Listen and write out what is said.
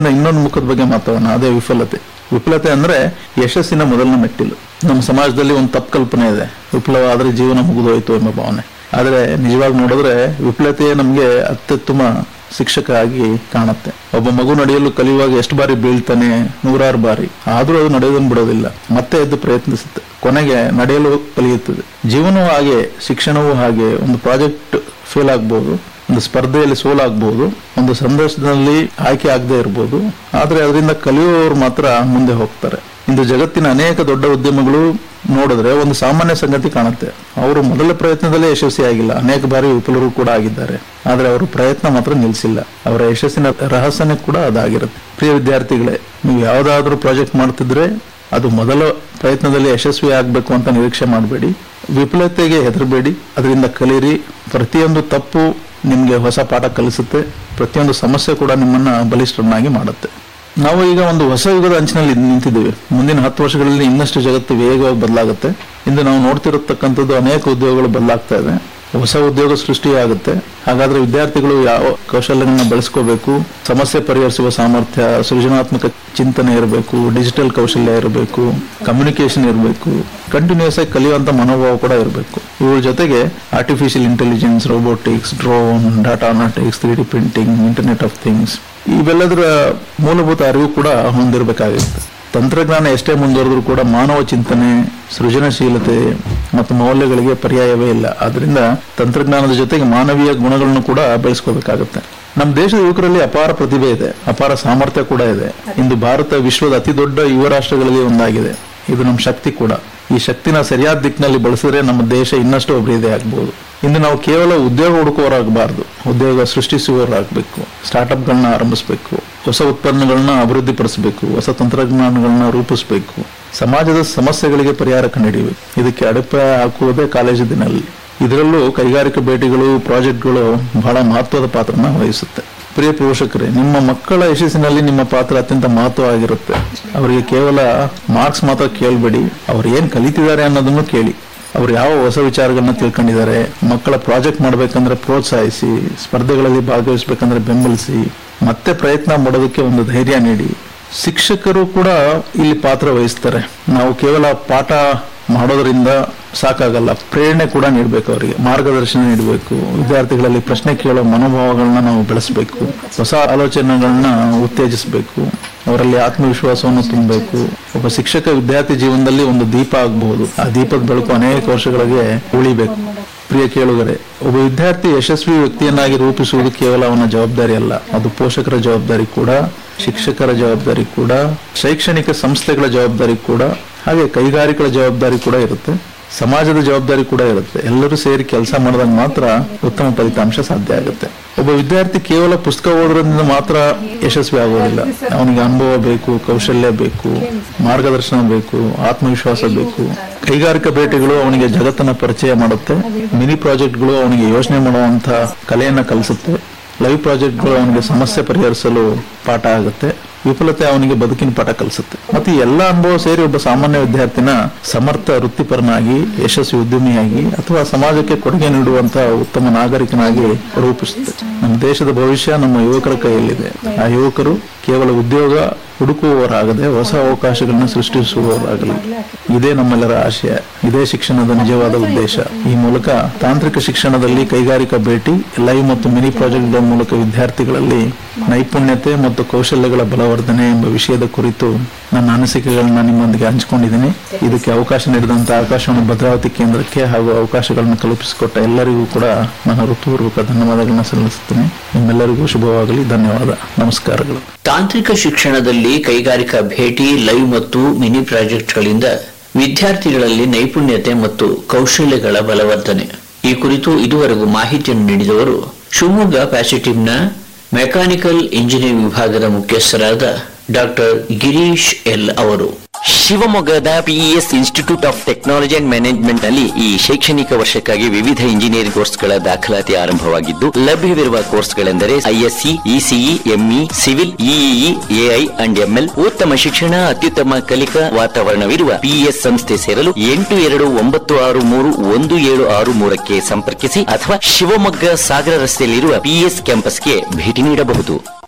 ಇನ್ನೊಂದು ಮುಖದ ಬಗ್ಗೆ ಮಾತಾಡೋಣ ಅದೇ ವಿಫಲತೆ ವಿಫಲತೆ ಅಂದ್ರೆ ಯಶಸ್ಸಿನ ಮೊದಲನೇ ಮೆಟ್ಟಿಲು ನಮ್ಮ ಸಮಾಜದಲ್ಲಿ ಒಂದು ತಪ್ಪು ಕಲ್ಪನೆ ಇದೆ ವಿಫಲ ಆದ್ರೆ ಜೀವನ ಮುಗಿದೋಯ್ತು ಎಂಬ ಭಾವನೆ ಆದ್ರೆ ನಿಜವಾಗಿ ನೋಡಿದ್ರೆ ವಿಫಲತೆಯೇ ನಮಗೆ ಅತ್ಯುತ್ತಮ ಶಿಕ್ಷಕ ಆಗಿ ಕಾಣುತ್ತೆ ಒಬ್ಬ ಮಗು ನಡೆಯಲು ಕಲಿಯುವಾಗ ಎಷ್ಟು ಬಾರಿ ಬೀಳ್ತಾನೆ ನೂರಾರು ಬಾರಿ ಆದ್ರೂ ಅದು ನಡೆಯೋದನ್ನು ಬಿಡೋದಿಲ್ಲ ಮತ್ತೆ ಎದ್ದು ಪ್ರಯತ್ನಿಸುತ್ತೆ ಕೊನೆಗೆ ನಡೆಯಲು ಕಲಿಯುತ್ತದೆ ಜೀವನವೂ ಹಾಗೆ ಶಿಕ್ಷಣವೂ ಹಾಗೆ ಒಂದು ಪ್ರಾಜೆಕ್ಟ್ ಫೇಲ್ ಆಗ್ಬೋದು ಒಂದು ಸ್ಪರ್ಧೆಯಲ್ಲಿ ಸೋಲಾಗಬಹುದು ಒಂದು ಸಂದರ್ಶನದಲ್ಲಿ ಆಯ್ಕೆ ಆಗದೆ ಇರಬಹುದು ಆದ್ರೆ ಅದರಿಂದ ಕಲಿಯುವವರು ಮಾತ್ರ ಮುಂದೆ ಹೋಗ್ತಾರೆ ಇಂದು ಜಗತ್ತಿನ ಅನೇಕ ದೊಡ್ಡ ಉದ್ಯಮಗಳು ನೋಡಿದ್ರೆ ಒಂದು ಸಾಮಾನ್ಯ ಸಂಗತಿ ಕಾಣುತ್ತೆ ಅವರು ಮೊದಲ ಪ್ರಯತ್ನದಲ್ಲೇ ಯಶಸ್ವಿಯಾಗಿಲ್ಲ ಅನೇಕ ಬಾರಿ ವಿಫಲರು ಕೂಡ ಆಗಿದ್ದಾರೆ ಆದ್ರೆ ಅವರು ಪ್ರಯತ್ನ ಮಾತ್ರ ನಿಲ್ಲಿಸಿಲ್ಲ ಅವರ ಯಶಸ್ಸಿನ ರಹಸ್ಯನೇ ಕೂಡ ಅದಾಗಿರುತ್ತೆ ಪ್ರಿಯ ವಿದ್ಯಾರ್ಥಿಗಳೇ ನೀವು ಯಾವುದಾದ್ರೂ ಪ್ರಾಜೆಕ್ಟ್ ಮಾಡ್ತಿದ್ರೆ ಅದು ಮೊದಲ ಪ್ರಯತ್ನದಲ್ಲಿ ಯಶಸ್ವಿ ಆಗಬೇಕು ಅಂತ ನಿರೀಕ್ಷೆ ಮಾಡಬೇಡಿ ವಿಫಲತೆಗೆ ಹೆದರಬೇಡಿ ಅದರಿಂದ ಕಲೀರಿ ಪ್ರತಿಯೊಂದು ತಪ್ಪು ನಿಮಗೆ ಹೊಸ ಪಾಠ ಕಲಿಸುತ್ತೆ ಪ್ರತಿಯೊಂದು ಸಮಸ್ಯೆ ಕೂಡ ನಿಮ್ಮನ್ನ ಬಲಿಷ್ಠರನ್ನಾಗಿ ಮಾಡುತ್ತೆ ನಾವು ಈಗ ಒಂದು ಹೊಸ ಯುಗದ ಅಂಚಿನಲ್ಲಿ ನಿಂತಿದ್ದೇವೆ ಮುಂದಿನ ಹತ್ತು ವರ್ಷಗಳಲ್ಲಿ ಇನ್ನಷ್ಟು ಜಗತ್ತು ವೇಗವಾಗಿ ಬದಲಾಗುತ್ತೆ ಇಂದು ನಾವು ನೋಡ್ತಿರತಕ್ಕಂಥದ್ದು ಅನೇಕ ಉದ್ಯೋಗಗಳು ಬದಲಾಗ್ತಾ ಇದೆ ಹೊಸ ಉದ್ಯೋಗ ಸೃಷ್ಟಿಯಾಗುತ್ತೆ ಹಾಗಾದ್ರೆ ವಿದ್ಯಾರ್ಥಿಗಳು ಯಾವ ಕೌಶಲ್ಯಗಳನ್ನ ಬೆಳೆಸ್ಕೋಬೇಕು ಸಮಸ್ಯೆ ಪರಿಹರಿಸುವ ಸಾಮರ್ಥ್ಯ ಸೃಜನಾತ್ಮಕ ಚಿಂತನೆ ಇರಬೇಕು ಡಿಜಿಟಲ್ ಕೌಶಲ್ಯ ಇರಬೇಕು ಕಮ್ಯುನಿಕೇಶನ್ ಇರಬೇಕು ಕಂಟಿನ್ಯೂಸ್ ಆಗಿ ಕಲಿಯುವಂತ ಮನೋಭಾವ ಕೂಡ ಇರಬೇಕು ಇವ್ರ ಜೊತೆಗೆ artificial intelligence robotics drone data analytics three D printing internet of things ಇವೆಲ್ಲದರ ಮೂಲಭೂತ ಅರಿವು ಕೂಡ ಹೊಂದಿರಬೇಕಾಗಿರುತ್ತೆ ತಂತ್ರಜ್ಞಾನ ಎಷ್ಟೇ ಮುಂದುವರೆದ್ರೂ ಕೂಡ ಮಾನವ ಚಿಂತನೆ ಸೃಜನಶೀಲತೆ ಮತ್ತು ಮೌಲ್ಯಗಳಿಗೆ ಪರ್ಯಾಯವೇ ಇಲ್ಲ ಆದ್ರಿಂದ ತಂತ್ರಜ್ಞಾನದ ಜೊತೆಗೆ ಮಾನವೀಯ ಗುಣಗಳನ್ನು ಕೂಡ ಬೆಳೆಸ್ಕೋಬೇಕಾಗುತ್ತೆ ನಮ್ಮ ದೇಶದ ಯುವಕರಲ್ಲಿ ಅಪಾರ ಪ್ರತಿಭೆ ಇದೆ ಅಪಾರ ಸಾಮರ್ಥ್ಯ ಕೂಡ ಇದೆ ಇಂದು ಭಾರತ ವಿಶ್ವದ ಅತಿ ದೊಡ್ಡ ಯುವ ರಾಷ್ಟ್ರಗಳಿಗೆ ಒಂದಾಗಿದೆ ಇದು ನಮ್ಮ ಶಕ್ತಿ ಕೂಡ ಈ ಶಕ್ತಿನ ಸರಿಯಾದ ದಿಕ್ಕಿನಲ್ಲಿ ಬಳಸಿದ್ರೆ ನಮ್ಮ ದೇಶ ಇನ್ನಷ್ಟು ಅಭಿವೃದ್ಧಿ ಆಗಬಹುದು ಇಂದು ನಾವು ಕೇವಲ ಉದ್ಯೋಗ ಹುಡುಕುವವರಾಗಬಾರ್ದು ಉದ್ಯೋಗ ಸೃಷ್ಟಿಸುವವರಾಗಬೇಕು ಸ್ಟಾರ್ಟ್ಅಪ್ಗಳನ್ನ ಆರಂಭಿಸಬೇಕು ಹೊಸ ಉತ್ಪನ್ನಗಳನ್ನ ಅಭಿವೃದ್ಧಿಪಡಿಸಬೇಕು ಹೊಸ ತಂತ್ರಜ್ಞಾನಗಳನ್ನ ರೂಪಿಸಬೇಕು ಸಮಾಜದ ಸಮಸ್ಯೆಗಳಿಗೆ ಪರಿಹಾರ ಕಂಡುಹಿಡಿಯಬೇಕು ಇದಕ್ಕೆ ಅಡಿಪಾಯ ಹಾಕುವುದೇ ಕಾಲೇಜು ದಿನಲ್ಲಿ ಇದರಲ್ಲೂ ಕೈಗಾರಿಕಾ ಭೇಟಿಗಳು ಪ್ರಾಜೆಕ್ಟ್ಗಳು ಬಹಳ ಮಹತ್ವದ ಪಾತ್ರನ ವಹಿಸುತ್ತೆ ಪ್ರಿಯ ಪೋಷಕರೇ ನಿಮ್ಮ ಮಕ್ಕಳ ಯಶಸ್ಸಿನಲ್ಲಿ ನಿಮ್ಮ ಪಾತ್ರ ಅತ್ಯಂತ ಮಹತ್ವವಾಗಿರುತ್ತೆ ಅವರಿಗೆ ಕೇವಲ ಮಾರ್ಕ್ಸ್ ಮಾತ್ರ ಕೇಳಬೇಡಿ ಅವ್ರು ಏನ್ ಕಲಿತಿದ್ದಾರೆ ಅನ್ನೋದನ್ನು ಕೇಳಿ ಅವ್ರು ಯಾವ ಹೊಸ ವಿಚಾರಗಳನ್ನ ತಿಳ್ಕೊಂಡಿದ್ದಾರೆ ಮಕ್ಕಳ ಪ್ರಾಜೆಕ್ಟ್ ಮಾಡ್ಬೇಕಂದ್ರೆ ಪ್ರೋತ್ಸಾಹಿಸಿ ಸ್ಪರ್ಧೆಗಳಲ್ಲಿ ಭಾಗವಹಿಸ್ಬೇಕಂದ್ರೆ ಬೆಂಬಲಿಸಿ ಮತ್ತೆ ಪ್ರಯತ್ನ ಮಾಡೋದಕ್ಕೆ ಒಂದು ಧೈರ್ಯ ನೀಡಿ ಶಿಕ್ಷಕರು ಕೂಡ ಇಲ್ಲಿ ಪಾತ್ರ ವಹಿಸ್ತಾರೆ ನಾವು ಕೇವಲ ಪಾಠ ಮಾಡೋದ್ರಿಂದ ಸಾಕಾಗಲ್ಲ ಪ್ರೇರಣೆ ಕೂಡ ನೀಡಬೇಕು ಅವರಿಗೆ ಮಾರ್ಗದರ್ಶನ ನೀಡಬೇಕು ವಿದ್ಯಾರ್ಥಿಗಳಲ್ಲಿ ಪ್ರಶ್ನೆ ಕೇಳೋ ಮನೋಭಾವಗಳನ್ನ ನಾವು ಬೆಳೆಸಬೇಕು ಹೊಸ ಆಲೋಚನೆಗಳನ್ನ ಉತ್ತೇಜಿಸಬೇಕು ಅವರಲ್ಲಿ ಆತ್ಮವಿಶ್ವಾಸವನ್ನು ತುಂಬಬೇಕು ಒಬ್ಬ ಶಿಕ್ಷಕ ವಿದ್ಯಾರ್ಥಿ ಜೀವನದಲ್ಲಿ ಒಂದು ದೀಪ ಆಗಬಹುದು ಆ ದೀಪದ ಬೆಳಕು ಅನೇಕ ವರ್ಷಗಳಿಗೆ ಉಳಿಬೇಕು ಪ್ರಿಯ ಕೇಳುಗರೆ ಒಬ್ಬ ವಿದ್ಯಾರ್ಥಿ ಯಶಸ್ವಿ ವ್ಯಕ್ತಿಯನ್ನಾಗಿ ರೂಪಿಸುವುದು ಕೇವಲ ಅವನ ಜವಾಬ್ದಾರಿ ಅಲ್ಲ ಅದು ಪೋಷಕರ ಜವಾಬ್ದಾರಿ ಕೂಡ ಶಿಕ್ಷಕರ ಜವಾಬ್ದಾರಿ ಕೂಡ ಶೈಕ್ಷಣಿಕ ಸಂಸ್ಥೆಗಳ ಜವಾಬ್ದಾರಿ ಕೂಡ ಹಾಗೆ ಕೈಗಾರಿಕೆಗಳ ಜವಾಬ್ದಾರಿ ಕೂಡ ಇರುತ್ತೆ ಸಮಾಜದ ಜವಾಬ್ದಾರಿ ಕೂಡ ಇರುತ್ತೆ ಎಲ್ಲರೂ ಸೇರಿ ಕೆಲಸ ಮಾಡಿದಾಗ ಮಾತ್ರ ಉತ್ತಮ ಫಲಿತಾಂಶ ಸಾಧ್ಯ ಆಗುತ್ತೆ ಒಬ್ಬ ವಿದ್ಯಾರ್ಥಿ ಕೇವಲ ಪುಸ್ತಕ ಓದೋದ್ರಿಂದ ಮಾತ್ರ ಯಶಸ್ವಿ ಆಗೋದಿಲ್ಲ ಅವನಿಗೆ ಅನುಭವ ಬೇಕು ಕೌಶಲ್ಯ ಬೇಕು ಮಾರ್ಗದರ್ಶನ ಬೇಕು ಆತ್ಮವಿಶ್ವಾಸ ಬೇಕು ಕೈಗಾರಿಕಾ ಭೇಟಿಗಳು ಅವನಿಗೆ ಜಗತ್ತನ್ನ ಪರಿಚಯ ಮಾಡುತ್ತೆ ಮಿನಿ ಪ್ರಾಜೆಕ್ಟ್ಗಳು ಅವನಿಗೆ ಯೋಚನೆ ಮಾಡುವಂತ ಕಲೆಯನ್ನ ಕಲಿಸುತ್ತೆ ಲೈವ್ ಪ್ರಾಜೆಕ್ಟ್ಗಳು ಅವನಿಗೆ ಸಮಸ್ಯೆ ಪರಿಹರಿಸಲು ಪಾಠ ಆಗುತ್ತೆ ವಿಫಲತೆ ಅವನಿಗೆ ಬದುಕಿನ ಪಾಠ ಕಲಿಸುತ್ತೆ ಮತ್ತೆ ಈ ಎಲ್ಲ ಅನುಭವ ಸೇರಿ ಒಬ್ಬ ಸಾಮಾನ್ಯ ವಿದ್ಯಾರ್ಥಿನ ಸಮರ್ಥ ವೃತ್ತಿಪರನಾಗಿ ಯಶಸ್ವಿ ಉದ್ಯಮಿಯಾಗಿ ಅಥವಾ ಸಮಾಜಕ್ಕೆ ಕೊಡುಗೆ ನೀಡುವಂತಹ ಉತ್ತಮ ನಾಗರಿಕನಾಗಿ ರೂಪಿಸುತ್ತೆ ನಮ್ಮ ದೇಶದ ಭವಿಷ್ಯ ನಮ್ಮ ಯುವಕರ ಕೈಯಲ್ಲಿದೆ ಆ ಯುವಕರು ಕೇವಲ ಉದ್ಯೋಗ ಹುಡುಕುವವರಾಗದೆ ಹೊಸ ಅವಕಾಶಗಳನ್ನ ಸೃಷ್ಟಿಸುವವರಾಗಲಿ ಇದೇ ನಮ್ಮೆಲ್ಲರ ಆಶಯ ಇದೇ ಶಿಕ್ಷಣದ ನಿಜವಾದ ಉದ್ದೇಶ ಈ ಮೂಲಕ ತಾಂತ್ರಿಕ ಶಿಕ್ಷಣದಲ್ಲಿ ಕೈಗಾರಿಕಾ ಭೇಟಿ ಲೈವ್ ಮತ್ತು ಮಿನಿ ಪ್ರಾಜೆಕ್ಟ್ಗಳ ಮೂಲಕ ವಿದ್ಯಾರ್ಥಿಗಳಲ್ಲಿ ನೈಪುಣ್ಯತೆ ಮತ್ತು ಕೌಶಲ್ಯಗಳ ಬಲವರ್ಧನೆ ಎಂಬ ವಿಷಯದ ಕುರಿತು ನನ್ನ ಅನಿಸಿಕೆಗಳನ್ನ ನಿಮ್ಮೊಂದಿಗೆ ಹಂಚಿಕೊಂಡಿದ್ದೀನಿ ಇದಕ್ಕೆ ಅವಕಾಶ ನೀಡಿದಂತ ಆಕಾಶವಾಣಿ ಭದ್ರಾವತಿ ಕೇಂದ್ರಕ್ಕೆ ಹಾಗೂ ಅವಕಾಶಗಳನ್ನು ಕಲ್ಪಿಸಿಕೊಟ್ಟ ಎಲ್ಲರಿಗೂ ಕೂಡ ನನ್ನ ಹೃತ್ಪೂರ್ವಕ ಧನ್ಯವಾದಗಳನ್ನ ಸಲ್ಲಿಸುತ್ತೇನೆ ನಿಮ್ಮೆಲ್ಲರಿಗೂ ಶುಭವಾಗಲಿ ಧನ್ಯವಾದ ನಮಸ್ಕಾರಗಳು ತಾಂತ್ರಿಕ ಶಿಕ್ಷಣದಲ್ಲಿ ಕೈಗಾರಿಕಾ ಭೇಟಿ ಲೈವ್ ಮತ್ತು ಮಿನಿ ಪ್ರಾಜೆಕ್ಟ್ಗಳಿಂದ ವಿದ್ಯಾರ್ಥಿಗಳಲ್ಲಿ ನೈಪುಣ್ಯತೆ ಮತ್ತು ಕೌಶಲ್ಯಗಳ ಬಲವರ್ಧನೆ ಈ ಕುರಿತು ಇದುವರೆಗೂ ಮಾಹಿತಿಯನ್ನು ನೀಡಿದವರು ಶಿವಮೊಗ್ಗ ಪ್ಯಾಸಿಟಿವ್ನ ಮೆಕ್ಯಾನಿಕಲ್ ಇಂಜಿನಿಯರಿಂಗ್ ವಿಭಾಗದ ಮುಖ್ಯಸ್ಥರಾದ ಡಾಕ್ಟರ್ ಗಿರೀಶ್ ಎಲ್ ಅವರು ಶಿವಮೊಗ್ಗದ PES Institute of Technology and Management ನಲ್ಲಿ ಈ ಶೈಕ್ಷಣಿಕ ವರ್ಷಕ್ಕಾಗಿ ವಿವಿಧ ಇಂಜಿನಿಯರಿಂಗ್ ಕೋರ್ಸ್ಗಳ ದಾಖಲಾತಿ ಆರಂಭವಾಗಿದ್ದು ಲಭ್ಯವಿರುವ ಕೋರ್ಸ್ಗಳೆಂದರೆ ISC ECE ME civil EEE AI and ML ಉತ್ತಮ ಶಿಕ್ಷಣ ಅತ್ಯುತ್ತಮ ಕಲಿಕಾ ವಾತಾವರಣವಿರುವ ಪಿಇಎಸ್ ಸಂಸ್ಥೆ ಸೇರಲು ಎಂಟು ಎರಡು ಒಂಬತ್ತು ಆರು ಮೂರು ಒಂದು ಏಳು ಆರು ಮೂರಕ್ಕೆ ಸಂಪರ್ಕಿಸಿ ಅಥವಾ ಶಿವಮೊಗ್ಗ ಸಾಗರ ರಸ್ತೆಯಲ್ಲಿರುವ ಪಿಇಎಸ್ ಕ್ಯಾಂಪಸ್ಗೆ ಭೇಟಿ ನೀಡಬಹುದು